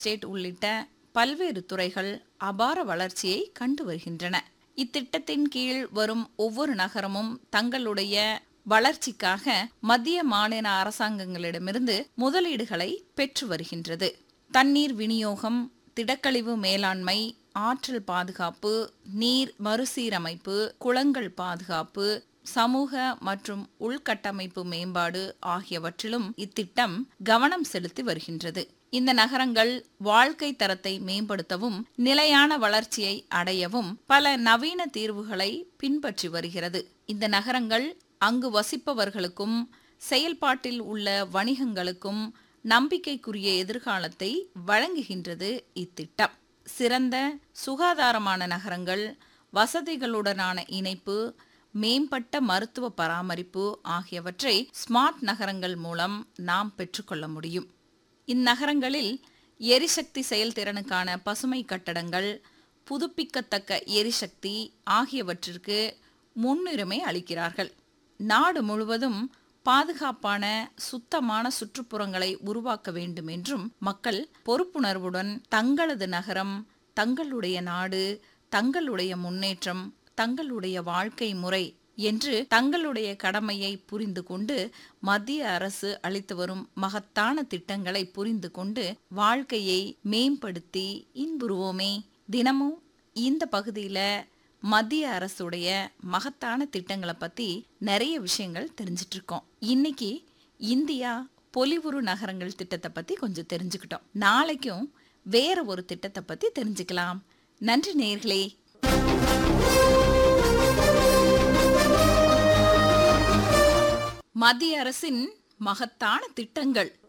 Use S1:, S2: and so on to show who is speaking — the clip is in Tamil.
S1: எஸ்டேட் உள்ளிட்ட பல்வேறு துறைகள் அபார வளர்ச்சியை கண்டு வருகின்றன இத்திட்டத்தின் கீழ் வரும் ஒவ்வொரு நகரமும் தங்களுடைய வளர்ச்சிக்காக மத்திய மாநில அரசாங்கங்களிடமிருந்து முதலீடுகளை பெற்று வருகின்றது தண்ணீர் விநியோகம் திடக்கழிவு மேலாண்மை ஆற்றல் பாதுகாப்பு நீர் மறுசீரமைப்பு குளங்கள் பாதுகாப்பு சமூக மற்றும் உள்கட்டமைப்பு மேம்பாடு ஆகியவற்றிலும் இத்திட்டம் கவனம் செலுத்தி வருகின்றது இந்த நகரங்கள் வாழ்க்கை தரத்தை மேம்படுத்தவும் நிலையான வளர்ச்சியை அடையவும் பல நவீன தீர்வுகளை பின்பற்றி வருகிறது இந்த நகரங்கள் அங்கு வசிப்பவர்களுக்கும் செயல்பாட்டில் உள்ள வணிகங்களுக்கும் நம்பிக்கைக்குரிய எதிர்காலத்தை வழங்குகின்றது இத்திட்டம் சிறந்த சுகாதாரமான நகரங்கள் வசதிகளுடனான இணைப்பு மேம்பட்ட மருத்துவ பராமரிப்பு ஆகியவற்றை ஸ்மார்ட் நகரங்கள் மூலம் நாம் பெற்றுக்கொள்ள முடியும் இந்நகரங்களில் எரிசக்தி செயல்திறனுக்கான பசுமை கட்டடங்கள் புதுப்பிக்கத்தக்க எரிசக்தி ஆகியவற்றிற்கு முன்னுரிமை அளிக்கிறார்கள் நாடு முழுவதும் பாதுகாப்பான சுத்தமான சுற்றுப்புறங்களை உருவாக்க வேண்டும் என்றும் மக்கள் பொறுப்புணர்வுடன் தங்களது நகரம் தங்களுடைய நாடு தங்களுடைய முன்னேற்றம் தங்களுடைய வாழ்க்கை முறை என்று தங்களுடைய கடமையை புரிந்து கொண்டு மத்திய அரசு அளித்து வரும் மகத்தான திட்டங்களை புரிந்து கொண்டு வாழ்க்கையை மேம்படுத்தி இன்புறுவோமே தினமும் இந்த பகுதியில மத்திய அரசுடைய மகத்தான திட்டங்களை பத்தி நிறைய விஷயங்கள் தெரிஞ்சிட்டு இருக்கோம் இன்னைக்கு இந்தியா பொலிவுறு நகரங்கள் திட்டத்தை பத்தி கொஞ்சம் தெரிஞ்சுக்கிட்டோம் நாளைக்கும் வேற ஒரு திட்டத்தை பத்தி தெரிஞ்சுக்கலாம் நன்றி நேர்களே மத்திய அரசின் மகத்தான திட்டங்கள்